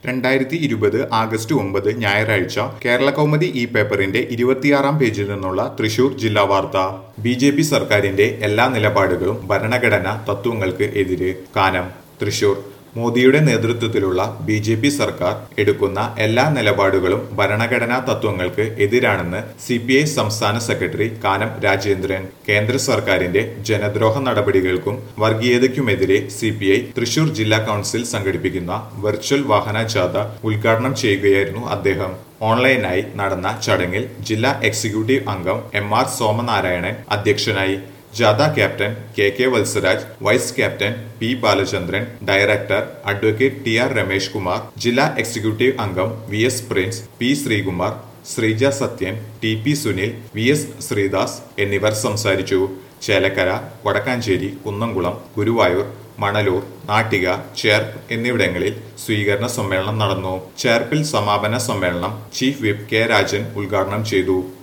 രണ്ടായിരത്തി ഇരുപത് ആഗസ്റ്റ് ഒമ്പത് ഞായറാഴ്ച കേരള കൗമുദി ഈ പേപ്പറിന്റെ ഇരുപത്തിയാറാം പേജിൽ നിന്നുള്ള തൃശൂർ ജില്ലാ വാർത്ത ബി ജെ പി സർക്കാരിന്റെ എല്ലാ നിലപാടുകളും ഭരണഘടനാ തത്വങ്ങൾക്ക് എതിര് കാനം തൃശൂർ മോദിയുടെ നേതൃത്വത്തിലുള്ള ബി ജെ പി സർക്കാർ എടുക്കുന്ന എല്ലാ നിലപാടുകളും ഭരണഘടനാ തത്വങ്ങൾക്ക് എതിരാണെന്ന് സി പി ഐ സംസ്ഥാന സെക്രട്ടറി കാനം രാജേന്ദ്രൻ കേന്ദ്ര സർക്കാരിന്റെ ജനദ്രോഹ നടപടികൾക്കും വർഗീയതയ്ക്കുമെതിരെ സി പി ഐ തൃശൂർ ജില്ലാ കൗൺസിൽ സംഘടിപ്പിക്കുന്ന വെർച്വൽ വാഹന ജാഥ ഉദ്ഘാടനം ചെയ്യുകയായിരുന്നു അദ്ദേഹം ഓൺലൈനായി നടന്ന ചടങ്ങിൽ ജില്ലാ എക്സിക്യൂട്ടീവ് അംഗം എം ആർ സോമനാരായണൻ അധ്യക്ഷനായി ജാഥ captain K K Valsaraj vice captain P Balachandran director advocate T R Ramesh Kumar ജില്ലാ എക്സിക്യൂട്ടീവ് അംഗം V S Prince P Sreekumar Sreeja Sathyan T P Sunil V S Sreedas എന്നിവർ സംസാരിച്ചു ചേലക്കര വടക്കാഞ്ചേരി കുന്നംകുളം ഗുരുവായൂർ മണലൂർ നാട്ടിക ചേർപ്പ് എന്നിവിടങ്ങളിൽ സ്വീകരണ സമ്മേളനം നടന്നു ചേർപ്പിൽ സമാപന സമ്മേളനം ചീഫ് വിപ്പ് കെ രാജൻ ഉദ്ഘാടനം ചെയ്തു